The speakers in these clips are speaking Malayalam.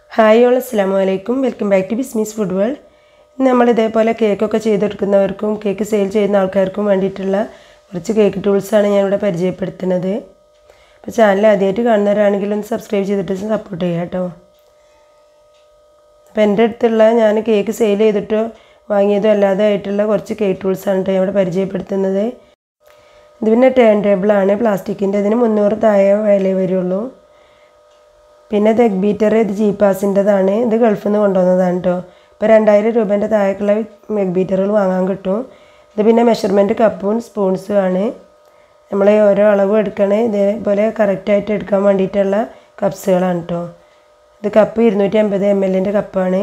ഹായ് ഓൾ അസ്സാം വലൈക്കും welcome back to Bismi's food world ഇന്ന് നമ്മൾ ഇതേപോലെ കേക്കൊക്കെ ചെയ്തെടുക്കുന്നവർക്കും കേക്ക് സെയിൽ ചെയ്യുന്ന ആൾക്കാർക്കും വേണ്ടിയിട്ടുള്ള കുറച്ച് കേക്ക് ടൂൾസാണ് ഞാനിവിടെ പരിചയപ്പെടുത്തുന്നത് അപ്പോൾ ചാനൽ ആദ്യമായിട്ട് കാണുന്നവരാണെങ്കിൽ ഒന്ന് സബ്സ്ക്രൈബ് ചെയ്തിട്ട് സപ്പോർട്ട് ചെയ്യാം കേട്ടോ അപ്പോൾ എൻ്റെ അടുത്തുള്ള ഞാൻ കേക്ക് സെയിൽ ചെയ്തിട്ടോ വാങ്ങിയതോ അല്ലാതെ ആയിട്ടുള്ള കുറച്ച് കേക്ക് ടൂൾസാണ് കേട്ടോ ഞാൻ ഇവിടെ പരിചയപ്പെടുത്തുന്നത് ഇത് പിന്നെ ടേൺ ടേബിളാണ് പ്ലാസ്റ്റിക്കിൻ്റെ ഇതിന് മുന്നൂറ് താഴെ വില വരുള്ളൂ പിന്നെ ഇത് എഗ് ബീറ്റർ ഇത് ജീപ്പാസിൻ്റെതാണ് ഇത് ഗൾഫിൽ നിന്ന് കൊണ്ടുവന്നതാണ് കേട്ടോ ഇപ്പോൾ രണ്ടായിരം രൂപേൻ്റെ താഴേക്കുള്ള എഗ് ബീറ്ററുകൾ വാങ്ങാൻ കിട്ടും ഇത് പിന്നെ മെഷർമെൻറ്റ് കപ്പും സ്പൂൺസും ആണ് നമ്മൾ ഓരോ അളവ് എടുക്കണേ ഇതേപോലെ കറക്റ്റായിട്ട് എടുക്കാൻ വേണ്ടിയിട്ടുള്ള കപ്സുകളാണ് കേട്ടോ ഇത് കപ്പ് ഇരുന്നൂറ്റി അമ്പത് എം എല്ലിൻ്റെ കപ്പാണ്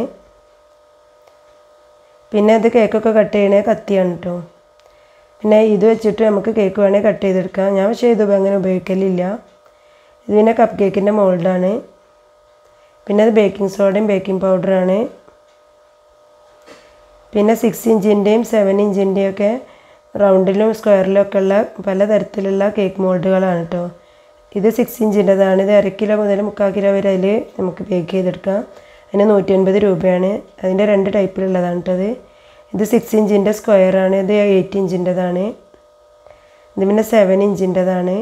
പിന്നെ ഇത് കേക്കൊക്കെ കട്ട് ചെയ്യണേ കത്തിയാണ് കേട്ടോ പിന്നെ ഇത് വെച്ചിട്ട് നമുക്ക് കേക്ക് വേണമെങ്കിൽ കട്ട് ചെയ്തെടുക്കാം ഞാൻ പക്ഷേ ഇത് അങ്ങനെ ഉപയോഗിക്കലില്ല ഇത് പിന്നെ കപ്പ് കേക്കിൻ്റെ മോൾഡാണ് പിന്നെ അത് ബേക്കിംഗ് സോഡയും ബേക്കിംഗ് പൗഡറാണ് പിന്നെ സിക്സ് ഇഞ്ചിൻ്റെയും സെവൻ ഇഞ്ചിൻ്റെയും ഒക്കെ റൗണ്ടിലും സ്ക്വയറിലും ഒക്കെ ഉള്ള പലതരത്തിലുള്ള കേക്ക് മോൾഡുകളാണ് കേട്ടോ ഇത് സിക്സ് ഇഞ്ചിൻ്റെതാണ് ഇത് അര കിലോ മുതൽ മുക്കാൽ കിലോ വരെ അതിൽ നമുക്ക് ബേക്ക് ചെയ്തെടുക്കാം അതിന് നൂറ്റി അൻപത് രൂപയാണ് അതിൻ്റെ രണ്ട് ടൈപ്പിലുള്ളതാണ് കേട്ടത് ഇത് സിക്സ് ഇഞ്ചിൻ്റെ സ്ക്വയറാണ് ഇത് എയ്റ്റ് ഇഞ്ചിൻ്റെതാണ് ഇത് പിന്നെ സെവൻ ഇഞ്ചിൻ്റെതാണ്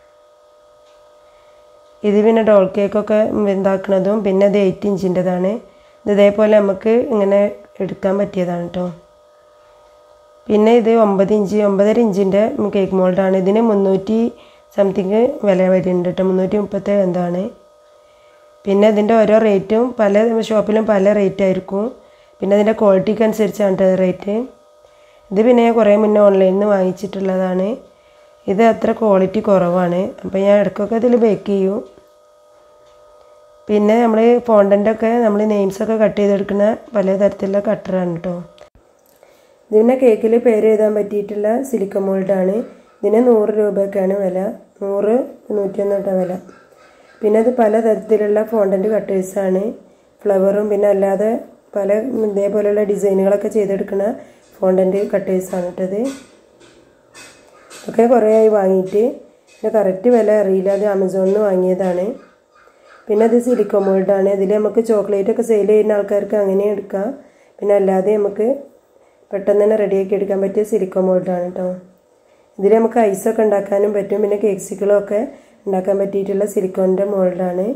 ഇത് പിന്നെ ഡോൾ കേക്കൊക്കെ ഉണ്ടാക്കുന്നതും പിന്നെ ഇത് എയ്റ്റ് ഇഞ്ചിൻ്റെതാണ് ഇത് ഇതേപോലെ നമുക്ക് ഇങ്ങനെ എടുക്കാൻ പറ്റിയതാണ് കേട്ടോ പിന്നെ ഇത് ഒമ്പത് ഇഞ്ച് ഒമ്പതര ഇഞ്ചിൻ്റെ കേക്ക് മോൾഡാണ് ഇതിന് മുന്നൂറ്റി സംതിങ് വില വരുന്നുണ്ട് കേട്ടോ മുന്നൂറ്റി മുപ്പത്തേഴ് എന്താണ് പിന്നെ ഇതിൻ്റെ ഓരോ റേറ്റും പല ഷോപ്പിലും പല റേറ്റ് ആയിരിക്കും പിന്നെ അതിൻ്റെ ക്വാളിറ്റിക്ക് അനുസരിച്ചാണ് കേട്ടോ റേറ്റ് ഇത് പിന്നെ ഞാൻ കുറേ മുന്നേ ഓൺലൈനിൽ നിന്ന് വാങ്ങിച്ചിട്ടുള്ളതാണ് ഇത് അത്ര ക്വാളിറ്റി കുറവാണ് അപ്പോൾ ഞാൻ ഇടയ്ക്കൊക്കെ ഇതിൽ ബേക്ക് ചെയ്യും പിന്നെ നമ്മൾ ഫോണ്ടൻ്റൊക്കെ നമ്മൾ നെയിംസൊക്കെ കട്ട് ചെയ്തെടുക്കുന്ന പലതരത്തിലുള്ള കട്ടറാണ് കേട്ടോ ഇതിൻ്റെ കേക്കിൽ പേര് എഴുതാൻ പറ്റിയിട്ടുള്ള സിലിക്കൺ മോൾഡാണ് ഇതിന് നൂറ് രൂപയൊക്കെയാണ് വില നൂറ് നൂറ്റിയൊന്നോട്ട വില പിന്നെ അത് പലതരത്തിലുള്ള ഫോണ്ടൻ്റ് കട്ടേഴ്സാണ് ഫ്ലവറും പിന്നെ അല്ലാതെ പല ഇതേപോലെയുള്ള ഡിസൈനുകളൊക്കെ ചെയ്തെടുക്കുന്ന ഫോണ്ടൻ്റ് കട്ടേഴ്സാണ് കേട്ടത് ഒക്കെ കുറേ ആയി വാങ്ങിയിട്ട് പിന്നെ കറക്റ്റ് വില അറിയില്ല അത് ആമസോണിൽ നിന്ന് വാങ്ങിയതാണ് പിന്നെ അത് സിലിക്കോ മോൾഡാണ് ഇതിൽ നമുക്ക് ചോക്ലേറ്റ് ഒക്കെ സെയിൽ ചെയ്യുന്ന ആൾക്കാർക്ക് അങ്ങനെ എടുക്കാം പിന്നെ അല്ലാതെ നമുക്ക് പെട്ടെന്ന് തന്നെ റെഡിയാക്കി എടുക്കാൻ പറ്റിയ സിലിക്കോ മോൾഡാണ് കേട്ടോ ഇതിൽ നമുക്ക് ഐസൊക്കെ ഉണ്ടാക്കാനും പറ്റും പിന്നെ കേക്സിക്കളും ഒക്കെ ഉണ്ടാക്കാൻ പറ്റിയിട്ടുള്ള സിലിക്കോണിൻ്റെ മോൾഡാണ്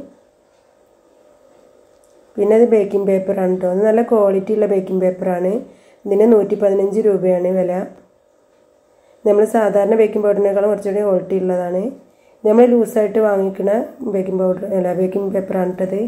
പിന്നെ ഇത് ബേക്കിംഗ് പേപ്പറാണ് കേട്ടോ അത് നല്ല ക്വാളിറ്റി ഉള്ള ബേക്കിംഗ് പേപ്പറാണ് ഇതിന് നൂറ്റി പതിനഞ്ച് രൂപയാണ് വില നമ്മൾ സാധാരണ ബേക്കിംഗ് പൗഡറിനേക്കാളും കുറച്ചുകൂടി ക്വാളിറ്റി ഉള്ളതാണ് നമ്മൾ ലൂസായിട്ട് വാങ്ങിക്കുന്ന ബേക്കിംഗ് പൗഡർ അല്ല ബേക്കിംഗ് പേപ്പറാണ് ഇട്ടത്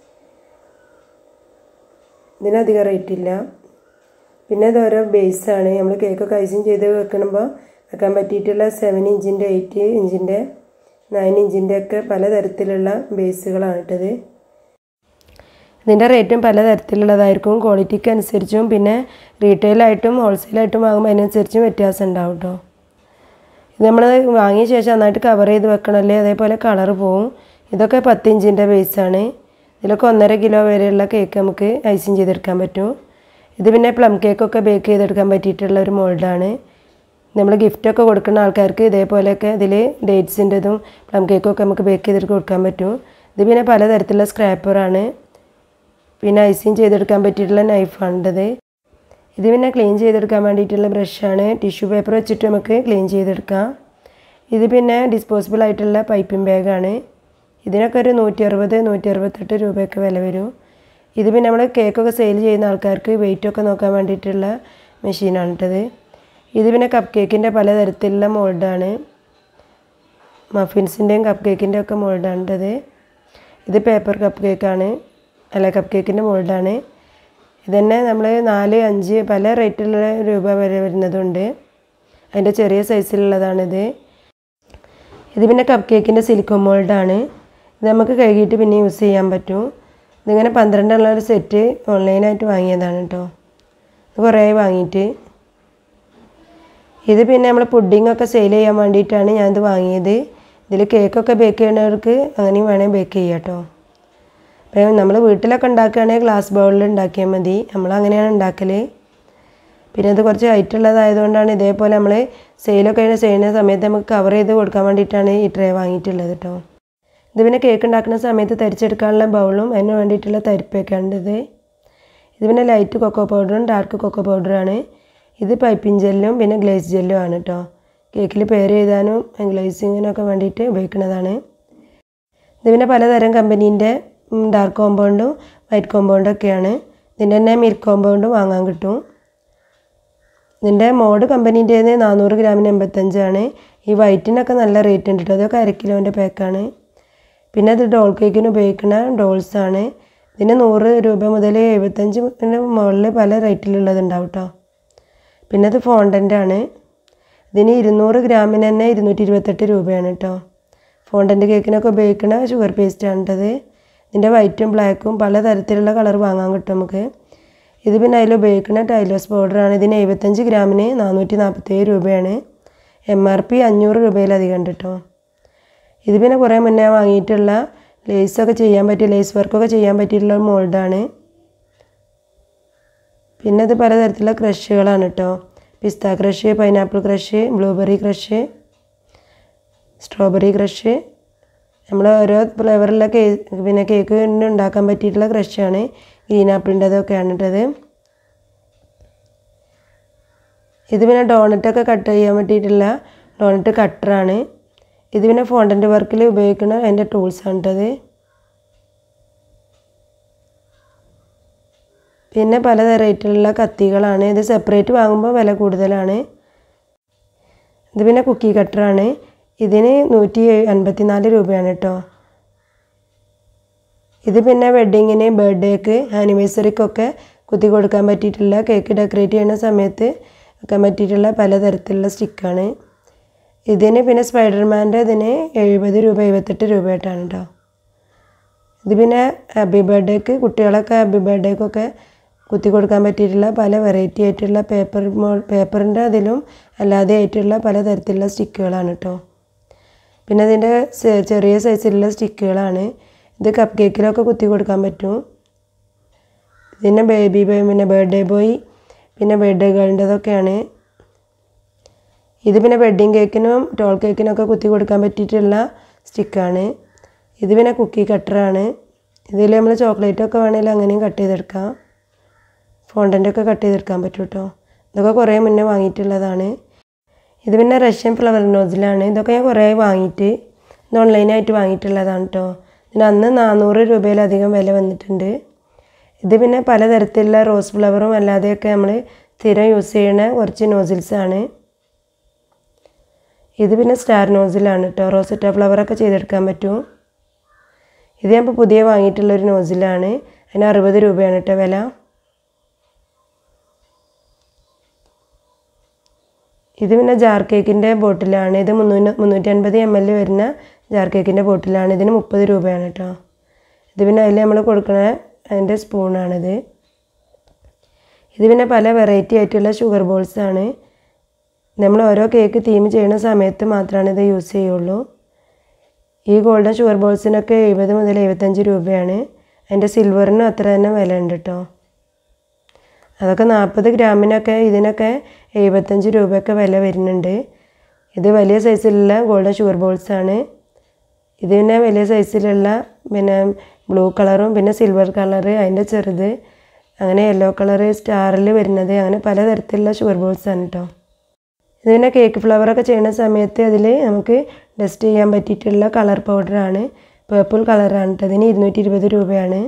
ഇതിനധികം റേറ്റ് ഇല്ല പിന്നെ ഇത് ഓരോ ബേസാണ് നമ്മൾ കേക്കൊക്കെ ഐസിങ് ചെയ്ത് വെക്കണമ്പോൾ വെക്കാൻ പറ്റിയിട്ടുള്ള സെവൻ ഇഞ്ചിൻ്റെ എയ്റ്റ് ഇഞ്ചിൻ്റെ നയൻ ഇഞ്ചിൻ്റെ ഒക്കെ പലതരത്തിലുള്ള ബേസുകളാണ് ഇട്ടത് ഇതിൻ്റെ റേറ്റും പലതരത്തിലുള്ളതായിരിക്കും ക്വാളിറ്റിക്ക് അനുസരിച്ചും പിന്നെ റീറ്റെയിലായിട്ടും ഹോൾസെയിലായിട്ടും വാങ്ങുമ്പോൾ അതിനനുസരിച്ചും വ്യത്യാസം ഉണ്ടാവും കേട്ടോ ഇത് നമ്മൾ വാങ്ങിയ ശേഷം നന്നായിട്ട് കവർ ചെയ്ത് വെക്കണമല്ലേ അതേപോലെ കളർ പോവും ഇതൊക്കെ പത്ത് ഇഞ്ചിൻ്റെ ബേസാണ് ഇതിലൊക്കെ ഒന്നര കിലോ വരെയുള്ള കേക്ക് നമുക്ക് ഐസിങ് ചെയ്തെടുക്കാൻ പറ്റും ഇത് പിന്നെ പ്ലം കേക്കൊക്കെ ബേക്ക് ചെയ്തെടുക്കാൻ പറ്റിയിട്ടുള്ള ഒരു മോൾഡാണ് നമ്മൾ ഗിഫ്റ്റൊക്കെ കൊടുക്കുന്ന ആൾക്കാർക്ക് ഇതേപോലെയൊക്കെ ഇതിൽ ഡേറ്റ്സിൻ്റെതും പ്ലം കേക്കൊക്കെ നമുക്ക് ബേക്ക് ചെയ്തെടുത്ത് കൊടുക്കാൻ പറ്റും ഇത് പിന്നെ പലതരത്തിലുള്ള സ്ക്രാപ്പറാണ് പിന്നെ ഐസിങ് ചെയ്തെടുക്കാൻ പറ്റിയിട്ടുള്ള നൈഫാണിത് ഇത് പിന്നെ ക്ലീൻ ചെയ്തെടുക്കാൻ വേണ്ടിയിട്ടുള്ള ബ്രഷാണ് ടിഷ്യൂ പേപ്പർ വെച്ചിട്ട് നമുക്ക് ക്ലീൻ ചെയ്തെടുക്കാം ഇത് പിന്നെ ഡിസ്പോസിബിൾ ആയിട്ടുള്ള പൈപ്പിംഗ് ബാഗാണ് ഇതിനൊക്കെ ഒരു നൂറ്റി അറുപത് നൂറ്റി അറുപത്തെട്ട് രൂപയൊക്കെ വില വരും ഇത് പിന്നെ നമ്മൾ കേക്കൊക്കെ സെയിൽ ചെയ്യുന്ന ആൾക്കാർക്ക് വെയിറ്റൊക്കെ നോക്കാൻ വേണ്ടിയിട്ടുള്ള മെഷീനാണ് ഇട്ടത് ഇത് പിന്നെ കപ്പ് കേക്കിൻ്റെ പലതരത്തിലുള്ള മോൾഡാണ് മഫിൻസിൻ്റെയും കപ്പ് കേക്കിൻ്റെ ഒക്കെ മോൾഡാണ് ഇട്ടത് ഇത് പേപ്പർ കപ്പ് കേക്കാണ് അല്ല കപ്പ് കേക്കിൻ്റെ മോൾഡാണ് ഇതന്നെ നമ്മൾ നാല് അഞ്ച് പല റേറ്റിലുള്ള രൂപ വരെ വരുന്നതുണ്ട് അതിൻ്റെ ചെറിയ സൈസിലുള്ളതാണിത് ഇത് പിന്നെ കപ്പ് കേക്കിൻ്റെ സിലിക്കോൺ മോൾഡാണ് ഇത് നമുക്ക് കഴുകിയിട്ട് പിന്നെ യൂസ് ചെയ്യാൻ പറ്റും ഇതിങ്ങനെ പന്ത്രണ്ടുള്ള ഒരു സെറ്റ് ഓൺലൈനായിട്ട് വാങ്ങിയതാണ് കേട്ടോ ഇത് കുറേ വാങ്ങിയിട്ട് ഇത് പിന്നെ നമ്മൾ പുഡിങ്ങൊക്കെ സെയിൽ ചെയ്യാൻ വേണ്ടിയിട്ടാണ് ഞാനിത് വാങ്ങിയത് ഇതിൽ കേക്കൊക്കെ ബേക്ക് ചെയ്യുന്നവർക്ക് അങ്ങനെയും വേണേൽ ബേക്ക് ചെയ്യാം കേട്ടോ അപ്പം നമ്മൾ വീട്ടിലൊക്കെ ഉണ്ടാക്കുകയാണെങ്കിൽ ഗ്ലാസ് ബൗളിൽ ഉണ്ടാക്കിയാൽ മതി നമ്മൾ അങ്ങനെയാണ് ഉണ്ടാക്കൽ പിന്നെ ഇത് കുറച്ച് ഹൈറ്റ് ഉള്ളതായതുകൊണ്ടാണ് ഇതേപോലെ നമ്മൾ സെയിലൊക്കെ ചെയ്യുന്ന സമയത്ത് നമുക്ക് കവർ ചെയ്ത് കൊടുക്കാൻ വേണ്ടിയിട്ടാണ് ഈ ട്രേ വാങ്ങിയിട്ടുള്ളത് കേട്ടോ ഇത് പിന്നെ കേക്ക് ഉണ്ടാക്കുന്ന സമയത്ത് തരിച്ചെടുക്കാനുള്ള ബൗളും അതിന് വേണ്ടിയിട്ടുള്ള തരിപ്പൊക്കെയാണ് ഇത് ഇത് പിന്നെ ലൈറ്റ് കൊക്കോ പൗഡറും ഡാർക്ക് കൊക്കോ പൗഡറാണ് ഇത് പൈപ്പിംഗ് ജെല്ലും പിന്നെ ഗ്ലേസ് ജെല്ലും ആണ് കേട്ടോ കേക്കിൽ പേര് എഴുതാനും ഗ്ലേസിങ്ങിനൊക്കെ വേണ്ടിയിട്ട് ഉപയോഗിക്കുന്നതാണ് ഇത് പിന്നെ പലതരം കമ്പനീൻ്റെ ഡാർക്ക് കോമ്പൗണ്ടും വൈറ്റ് കോമ്പൗണ്ടും ഒക്കെയാണ് ഇതിൻ്റെ തന്നെ മിൽക്ക് കോമ്പൗണ്ടും വാങ്ങാൻ കിട്ടും ഇതിൻ്റെ മോഡ് കമ്പനീൻ്റേത് നാനൂറ് ഗ്രാമിന് എൺപത്തഞ്ചാണ് ഈ വൈറ്റിനൊക്കെ നല്ല റേറ്റ് ഉണ്ട് കേട്ടോ അതൊക്കെ അര കിലോൻ്റെ പാക്കാണ് പിന്നെ ഇത് ഡോൾ കേക്കിന് ഉപയോഗിക്കുന്ന ഡോൾസാണ് ഇതിന് നൂറ് രൂപ മുതൽ എഴുപത്തഞ്ച് മുകളിൽ പല റേറ്റിലുള്ളത് ഉണ്ടാവും കേട്ടോ പിന്നെ ഇത് ഫോണ്ടൻ്റ് ആണ് ഇതിന് ഇരുന്നൂറ് ഗ്രാമിന് തന്നെ ഇരുന്നൂറ്റി ഇരുപത്തെട്ട് രൂപയാണ് കേട്ടോ ഫോണ്ടൻ്റ് കേക്കിനൊക്കെ ഉപയോഗിക്കുന്ന ഷുഗർ പേസ്റ്റാണ് കേട്ടത് ഇതിൻ്റെ വൈറ്റും ബ്ലാക്കും പല തരത്തിലുള്ള കളർ വാങ്ങാൻ കിട്ടും നമുക്ക് ഇത് പിന്നെ അതിൽ ഉപയോഗിക്കുന്ന ടൈലോസ് പൗഡറാണ് ഇതിന് എഴുപത്തഞ്ച് ഗ്രാമിന് നാനൂറ്റി നാൽപ്പത്തേഴ് രൂപയാണ് എം ആർ പി അഞ്ഞൂറ് രൂപയിലധികം ഉണ്ട് കേട്ടോ ഇത് പിന്നെ കുറേ മുന്നേ വാങ്ങിയിട്ടുള്ള ലേസൊക്കെ ചെയ്യാൻ പറ്റിയ ലേസ് വർക്കൊക്കെ ചെയ്യാൻ പറ്റിയിട്ടുള്ള മോൾഡാണ് പിന്നെ ഇത് പലതരത്തിലുള്ള ക്രഷുകളാണ് കേട്ടോ പിസ്ത crush pineapple crush blueberry crush strawberry crush നമ്മൾ ഓരോ ഫ്ലേവറിലുള്ള കേക്ക് പിന്നെ കേക്ക് ഉണ്ടാക്കാൻ പറ്റിയിട്ടുള്ള ക്രഷാണ് ഗ്രീൻ ആപ്പിളിൻ്റെ അതൊക്കെയാണ് കേട്ടത് ഇത് പിന്നെ ഡോണറ്റൊക്കെ കട്ട് ചെയ്യാൻ പറ്റിയിട്ടുള്ള ഡോണറ്റ് കട്ടറാണ് ഇത് പിന്നെ ഫോണ്ടൻ്റ് വർക്കിൽ ഉപയോഗിക്കുന്ന അതിൻ്റെ ടൂൾസാണ് കേട്ടത് പിന്നെ പല റേറ്റിലുള്ള കത്തികളാണ് ഇത് സെപ്പറേറ്റ് വാങ്ങുമ്പോൾ വില കൂടുതലാണ് ഇത് പിന്നെ കുക്കി കട്ടറാണ് ഇതിന് നൂറ്റി അൻപത്തിനാല് രൂപയാണ് കേട്ടോ ഇത് പിന്നെ വെഡ്ഡിങ്ങിന് ബർത്ത്ഡേക്ക് ആനിവേഴ്സറിക്കൊക്കെ കുത്തി കൊടുക്കാൻ പറ്റിയിട്ടുള്ള കേക്ക് ഡെക്കറേറ്റ് ചെയ്യുന്ന സമയത്ത് വെക്കാൻ പറ്റിയിട്ടുള്ള പലതരത്തിലുള്ള സ്റ്റിക്കാണ് ഇതിന് പിന്നെ സ്പൈഡർമാൻ്റെ ഇതിന് എഴുപത് രൂപ എഴുപത്തെട്ട് രൂപയായിട്ടാണ് കേട്ടോ ഇത് പിന്നെ ഹാപ്പി ബർത്ത്ഡേക്ക് കുട്ടികളൊക്കെ ഹാപ്പി ബർത്ത്ഡേക്കൊക്കെ കുത്തി കൊടുക്കാൻ പറ്റിയിട്ടുള്ള പല വെറൈറ്റി ആയിട്ടുള്ള പേപ്പർ മോ പേപ്പറിൻ്റെ അതിലും അല്ലാതെ ആയിട്ടുള്ള പലതരത്തിലുള്ള സ്റ്റിക്കുകളാണ് കേട്ടോ പിന്നെ ഇതിൻ്റെ ചെറിയ സൈസിലുള്ള സ്റ്റിക്കുകളാണ് ഇത് കപ്പ് കേക്കിലൊക്കെ കുത്തി കൊടുക്കാൻ പറ്റും ഇതിൻ്റെ ബേബി ബോയ് പിന്നെ ബർത്ത്ഡേ ബോയ് പിന്നെ ബർത്ത്ഡേ ഗേളിൻ്റെതൊക്കെയാണ് ഇത് പിന്നെ വെഡ്ഡിങ് കേക്കിനും ടോൾ കേക്കിനൊക്കെ കുത്തി കൊടുക്കാൻ പറ്റിയിട്ടുള്ള സ്റ്റിക്കാണ് ഇത് പിന്നെ കുക്കി കട്ടറാണ് ഇതിൽ നമ്മൾ ചോക്ലേറ്റൊക്കെ വേണമെങ്കിൽ അങ്ങനെയും കട്ട് ചെയ്തെടുക്കാം ഫോണ്ടൻ്റൊക്കെ കട്ട് ചെയ്തെടുക്കാൻ പറ്റും കേട്ടോ ഇതൊക്കെ കുറേ മുന്നേ വാങ്ങിയിട്ടുള്ളതാണ് ഇത് പിന്നെ റഷ്യൻ ഫ്ലവർ നോസിലാണ് ഇതൊക്കെ ഞാൻ കുറേ വാങ്ങിയിട്ട് ഇത് ഓൺലൈനായിട്ട് വാങ്ങിയിട്ടുള്ളതാണ് കേട്ടോ ഇതിന് അന്ന് നാനൂറ് രൂപയിലധികം വില വന്നിട്ടുണ്ട് ഇത് പിന്നെ പലതരത്തിലുള്ള റോസ് ഫ്ലവറും അല്ലാതെയൊക്കെ നമ്മൾ സ്ഥിരം യൂസ് ചെയ്യുന്ന കുറച്ച് നോസിൽസാണ് ഇത് പിന്നെ സ്റ്റാർ നോസിലാണ് കേട്ടോ റോസറ്റ ഫ്ലവറൊക്കെ ചെയ്തെടുക്കാൻ പറ്റും ഇത് ഞാൻ ഇപ്പോൾ പുതിയ വാങ്ങിയിട്ടുള്ളൊരു നോസിലാണ് അതിന് അറുപത് രൂപയാണ് കേട്ടോ വില ഇത് പിന്നെ ജാർ കേക്കിൻ്റെ ബോട്ടിലാണ് ഇത് മുന്നൂറ്റി മുന്നൂറ്റി അൻപത് എം എൽ വരുന്ന ജാർ കേക്കിൻ്റെ ബോട്ടിലാണ് ഇതിന് മുപ്പത് രൂപയാണ് കേട്ടോ ഇത് പിന്നെ അതിൽ നമ്മൾ കൊടുക്കുന്ന അതിൻ്റെ സ്പൂണാണിത് ഇത് പിന്നെ പല വെറൈറ്റി ആയിട്ടുള്ള ഷുഗർ ബോൾസാണ് നമ്മൾ ഓരോ കേക്ക് തീം ചെയ്യുന്ന സമയത്ത് മാത്രമാണ് ഇത് യൂസ് ചെയ്യുള്ളൂ ഈ ഗോൾഡൻ ഷുഗർ ബോൾസിനൊക്കെ എഴുപത് മുതൽ എഴുപത്തഞ്ച് രൂപയാണ് അതിൻ്റെ സിൽവറിനും അത്ര തന്നെ വില ഉണ്ട് കേട്ടോ അതൊക്കെ നാൽപ്പത് ഗ്രാമിനൊക്കെ ഇതിനൊക്കെ എഴുപത്തഞ്ച് രൂപയൊക്കെ വില വരുന്നുണ്ട് ഇത് വലിയ സൈസിലുള്ള ഗോൾഡൻ ഷുഗർ ബോൾസാണ് ഇത് പിന്നെ വലിയ സൈസിലുള്ള പിന്നെ ബ്ലൂ കളറും പിന്നെ സിൽവർ കളറ് അതിൻ്റെ ചെറുത് അങ്ങനെ യെല്ലോ കളറ് സ്റ്റാറിൽ വരുന്നത് അങ്ങനെ പലതരത്തിലുള്ള ഷുഗർ ബോൾസാണ് കേട്ടോ ഇത് പിന്നെ കേക്ക് ഫ്ലവറൊക്കെ ചെയ്യുന്ന സമയത്ത് അതിൽ നമുക്ക് ഡസ്റ്റ് ചെയ്യാൻ പറ്റിയിട്ടുള്ള കളർ പൗഡറാണ് പേർപ്പിൾ കളറാണ് കേട്ടോ ഇതിന് ഇരുന്നൂറ്റി ഇരുപത് രൂപയാണ്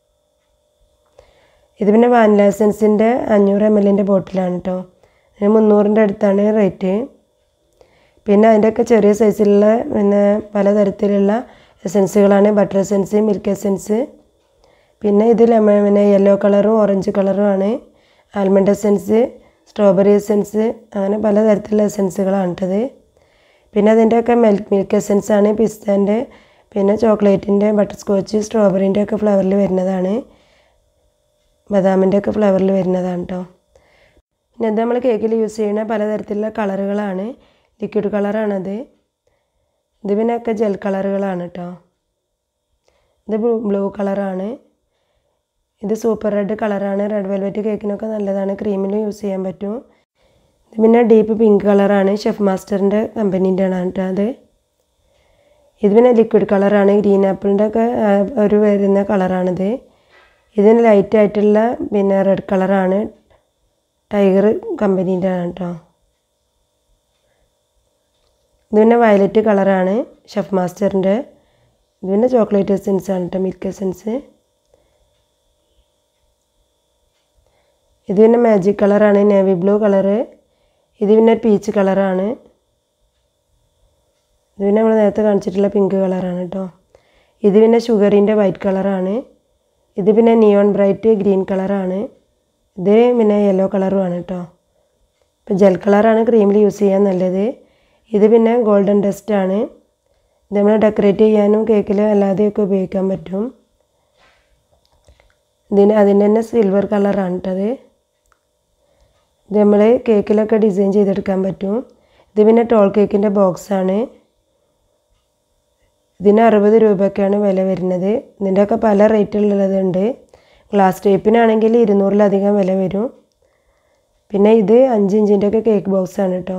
ഇത് പിന്നെ വാനില എസൻസിൻ്റെ അഞ്ഞൂറ് എം എല്ലിൻ്റെ ബോട്ടിലാണ് കേട്ടോ അതിന് മുന്നൂറിൻ്റെ അടുത്താണ് റേറ്റ് പിന്നെ അതിൻ്റെയൊക്കെ ചെറിയ സൈസിലുള്ള പിന്നെ പലതരത്തിലുള്ള എസൻസുകളാണ് ബട്ടർ എസൻസ് മിൽക്ക് എസൻസ് പിന്നെ ഇത് ലെമൺ പിന്നെ യെല്ലോ കളറും ഓറഞ്ച് കളറും ആണ് ആൽമണ്ട് എസൻസ് സ്ട്രോബെറി എസൻസ് അങ്ങനെ പലതരത്തിലുള്ള എസൻസുകളാണ് കേട്ടത് പിന്നെ അതിൻ്റെയൊക്കെ മിൽക്ക് മിൽക്ക് എസൻസ് ആണ് പിസ്തൻ്റെ പിന്നെ ചോക്ലേറ്റിൻ്റെ ബട്ടർ സ്കോച്ച് സ്ട്രോബെറിൻ്റെ ഒക്കെ ഫ്ലേവറിൽ വരുന്നതാണ് ബദാമിൻ്റെ ഒക്കെ ഫ്ലേവറിൽ വരുന്നതാണ് കേട്ടോ പിന്നെ ഇത് നമ്മൾ കേക്കിൽ യൂസ് ചെയ്യുന്ന പലതരത്തിലുള്ള കളറുകളാണ് ലിക്വിഡ് കളറാണത് ഇത് പിന്നെ ഒക്കെ ജെൽ കളറുകളാണ് കേട്ടോ ഇത് ബ്ലൂ കളറാണ് ഇത് സൂപ്പർ റെഡ് കളറാണ് റെഡ് വെൽവെറ്റ് കേക്കിനൊക്കെ നല്ലതാണ് ക്രീമിലും യൂസ് ചെയ്യാൻ പറ്റും ഇത് പിന്നെ ഡീപ്പ് പിങ്ക് കളറാണ് ഷെഫ് മാസ്റ്ററിൻ്റെ കമ്പനീൻ്റെ ആണ് കേട്ടോ അത് ഇത് പിന്നെ ലിക്വിഡ് കളറാണ് ഗ്രീൻ ആപ്പിളിൻ്റെ ഒക്കെ ആ, ഒരു വരുന്ന കളറാണിത് ഇതിന് ലൈറ്റ് ആയിട്ടുള്ള പിന്നെ റെഡ് കളറാണ് ടൈഗർ കമ്പനീൻ്റെ ആണ് കേട്ടോ ഇത് പിന്നെ വയലറ്റ് കളറാണ് ഷെഫ് മാസ്റ്ററിൻ്റെ ഇത് പിന്നെ ചോക്ലേറ്റ് എസെൻസ് ആണ് കേട്ടോ മിൽക്ക് എസെൻസ് ഇത് പിന്നെ മാജിക് കളറാണ് നേവി ബ്ലൂ കളറ് ഇത് പിന്നെ പീച്ച് കളറാണ് ഇത് പിന്നെ നമ്മൾ നേരത്തെ കാണിച്ചിട്ടുള്ള പിങ്ക് കളറാണ് കേട്ടോ ഇത് പിന്നെ ഷുഗറിൻ്റെ വൈറ്റ് കളറാണ് ഇത് പിന്നെ നിയോൺ ബ്രൈറ്റ് ഗ്രീൻ കളറാണ് ഇത് പിന്നെ യെല്ലോ കളറുമാണ് കേട്ടോ ഇപ്പം ജെൽ കളറാണ് ക്രീമിൽ യൂസ് ചെയ്യാൻ നല്ലത് ഇത് പിന്നെ ഗോൾഡൻ ഡസ്റ്റ് ആണ് ഇത് നമ്മൾ ഡെക്കറേറ്റ് ചെയ്യാനും കേക്കിൽ അല്ലാതെയൊക്കെ ഉപയോഗിക്കാൻ പറ്റും ഇതിന് അതിൻ്റെ തന്നെ സിൽവർ കളറാണ് കേട്ടത് ഇത് നമ്മൾ കേക്കിലൊക്കെ ഡിസൈൻ ചെയ്തെടുക്കാൻ പറ്റും ഇത് പിന്നെ ടോൾ കേക്കിൻ്റെ ബോക്സാണ് ഇതിന് അറുപത് രൂപയൊക്കെയാണ് വില വരുന്നത് ഇതിൻ്റെയൊക്കെ പല റേറ്റിലുള്ളതുണ്ട് ഗ്ലാസ് ടൈപ്പിനാണെങ്കിൽ ഇരുന്നൂറിലധികം വില വരും പിന്നെ ഇത് അഞ്ച് ഇഞ്ചിൻ്റെ ഒക്കെ കേക്ക് ബോക്സാണ് കേട്ടോ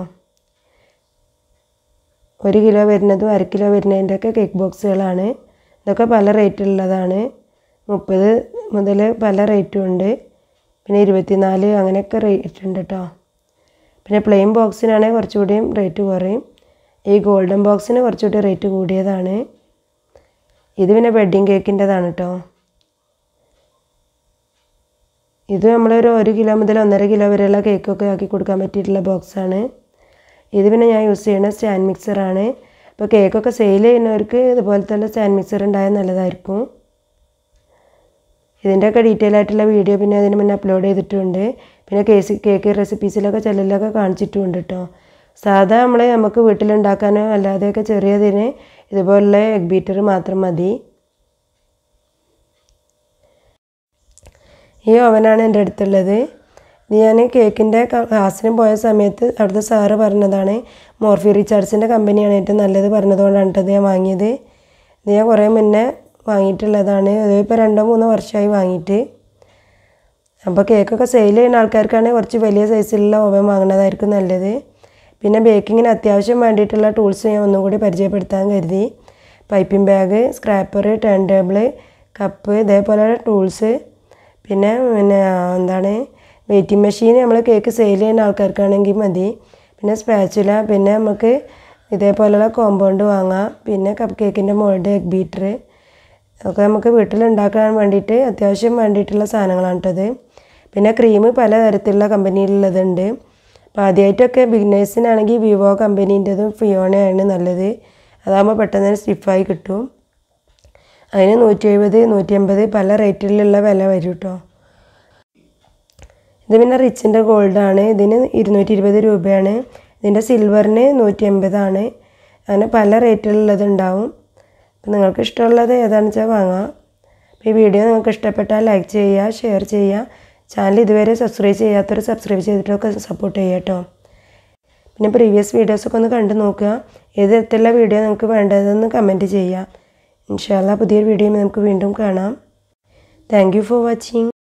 ഒരു കിലോ വരുന്നതും അര കിലോ വരുന്നതിൻ്റെ ഒക്കെ കേക്ക് ബോക്സുകളാണ് ഇതൊക്കെ പല റേറ്റിലുള്ളതാണ് മുപ്പത് മുതൽ പല റേറ്റും ഉണ്ട് പിന്നെ ഇരുപത്തിനാല് അങ്ങനെയൊക്കെ റേറ്റ് ഉണ്ട് കേട്ടോ പിന്നെ പ്ലെയിൻ ബോക്സിനാണെങ്കിൽ കുറച്ചുകൂടിയും റേറ്റ് കുറയും ഈ ഗോൾഡൻ ബോക്സിന് കുറച്ചുകൂടി റേറ്റ് കൂടിയതാണ് ഇത് പിന്നെ വെഡ്ഡിങ് കേക്കിൻ്റെതാണ് കേട്ടോ ഇത് നമ്മളൊരു ഒരു കിലോ മുതൽ ഒന്നര കിലോ വരെയുള്ള കേക്കൊക്കെ ആക്കി കൊടുക്കാൻ പറ്റിയിട്ടുള്ള ബോക്സാണ് ഇത് പിന്നെ ഞാൻ യൂസ് ചെയ്യുന്ന സ്റ്റാൻഡ് മിക്സറാണ് അപ്പോൾ കേക്കൊക്കെ സെയിൽ ചെയ്യുന്നവർക്ക് ഇതുപോലത്തെ സ്റ്റാൻഡ് മിക്സർ ഉണ്ടായാൽ നല്ലതായിരിക്കും ഇതിൻ്റെയൊക്കെ ഡീറ്റെയിൽ ആയിട്ടുള്ള വീഡിയോ പിന്നെ അതിന് മുന്നേ അപ്ലോഡ് ചെയ്തിട്ടുണ്ട് പിന്നെ കേസ് കേക്ക് റെസിപ്പീസിലൊക്കെ ചിലരിലൊക്കെ കാണിച്ചിട്ടുമുണ്ട് കേട്ടോ സാധാ നമ്മൾ നമുക്ക് വീട്ടിലുണ്ടാക്കാനോ അല്ലാതെയൊക്കെ ചെറിയതിന് ഇതുപോലുള്ള എഗ് ബീറ്റർ മാത്രം മതി ഈ ഓവനാണ് എൻ്റെ അടുത്തുള്ളത് ഇത് ഞാൻ കേക്കിൻ്റെ ക്ലാസ്സിന് പോയ സമയത്ത് അവിടുത്തെ സാറ് പറഞ്ഞതാണ് മോർഫി റീചാർഡ്സിൻ്റെ കമ്പനിയാണ് ഏറ്റവും നല്ലത് പറഞ്ഞതുകൊണ്ടാണ് കേട്ടോ ഇത് ഞാൻ വാങ്ങിയത് ഇത് ഞാൻ കുറേ മുന്നേ വാങ്ങിയിട്ടുള്ളതാണ് അത് ഇപ്പോൾ രണ്ടോ മൂന്നോ വർഷമായി വാങ്ങിയിട്ട് അപ്പോൾ കേക്കൊക്കെ സെയിൽ ചെയ്യുന്ന ആൾക്കാർക്കാണെങ്കിൽ കുറച്ച് വലിയ സൈസിലുള്ള ഓവൻ വാങ്ങുന്നതായിരിക്കും നല്ലത് പിന്നെ ബേക്കിങ്ങിന് അത്യാവശ്യം വേണ്ടിയിട്ടുള്ള ടൂൾസ് ഞാൻ ഒന്നും കൂടി പരിചയപ്പെടുത്താൻ കരുതി piping bag scraper turntable cup ഇതേപോലെ ടൂൾസ് പിന്നെ പിന്നെ എന്താണ് വെയിറ്റിംഗ് മെഷീൻ നമ്മൾ കേക്ക് സെയിൽ ചെയ്യുന്ന ആൾക്കാർക്കാണെങ്കിൽ മതി പിന്നെ സ്പാച്ചുല പിന്നെ നമുക്ക് ഇതേപോലെയുള്ള കോമ്പൗണ്ട് വാങ്ങാം പിന്നെ കപ്പ് കേക്കിൻ്റെ മോൾഡ് എഗ് ബീറ്റർ ഒക്കെ നമുക്ക് വീട്ടിലുണ്ടാക്കാൻ വേണ്ടിയിട്ട് അത്യാവശ്യം വേണ്ടിയിട്ടുള്ള സാധനങ്ങളാണ് കേട്ടത് പിന്നെ ക്രീം പലതരത്തിലുള്ള കമ്പനിയിലുള്ളതുണ്ട് അപ്പോൾ ആദ്യമായിട്ടൊക്കെ ബിഗിനേഴ്സിനാണെങ്കിൽ വിവോ കമ്പനീൻ്റെതും ഫിയോണയാണ് നല്ലത് അതാകുമ്പോൾ പെട്ടെന്ന് തന്നെ സ്റ്റിഫായി കിട്ടും അതിന് നൂറ്റി എഴുപത് നൂറ്റി അമ്പത് പല റേറ്റിലുള്ള വില വരും കേട്ടോ ഇത് പിന്നെ റിച്ചിൻ്റെ ഗോൾഡാണ് ഇതിന് ഇരുന്നൂറ്റി ഇരുപത് രൂപയാണ് ഇതിൻ്റെ സിൽവറിന് നൂറ്റി എൺപതാണ് അങ്ങനെ പല റേറ്റിലുള്ളതുണ്ടാവും അപ്പോൾ നിങ്ങൾക്ക് ഇഷ്ടമുള്ളത് ഏതാണെന്ന് വെച്ചാൽ വാങ്ങാം അപ്പോൾ ഈ വീഡിയോ നിങ്ങൾക്ക് ഇഷ്ടപ്പെട്ടാൽ ലൈക്ക് ചെയ്യുക ഷെയർ ചെയ്യുക ചാനൽ ഇതുവരെ സബ്സ്ക്രൈബ് ചെയ്യാത്തവർ സബ്സ്ക്രൈബ് ചെയ്തിട്ടൊക്കെ സപ്പോർട്ട് ചെയ്യുക കേട്ടോ പിന്നെ പ്രീവിയസ് വീഡിയോസൊക്കെ ഒന്ന് കണ്ടു നോക്കുക ഏത് തരത്തിലുള്ള വീഡിയോ നിങ്ങൾക്ക് വേണ്ടതെന്ന് കമൻറ്റ് ചെയ്യുക ഇൻഷാല്ല പുതിയൊരു വീഡിയോ നമുക്ക് വീണ്ടും കാണാം താങ്ക് യു ഫോർ വാച്ചിങ്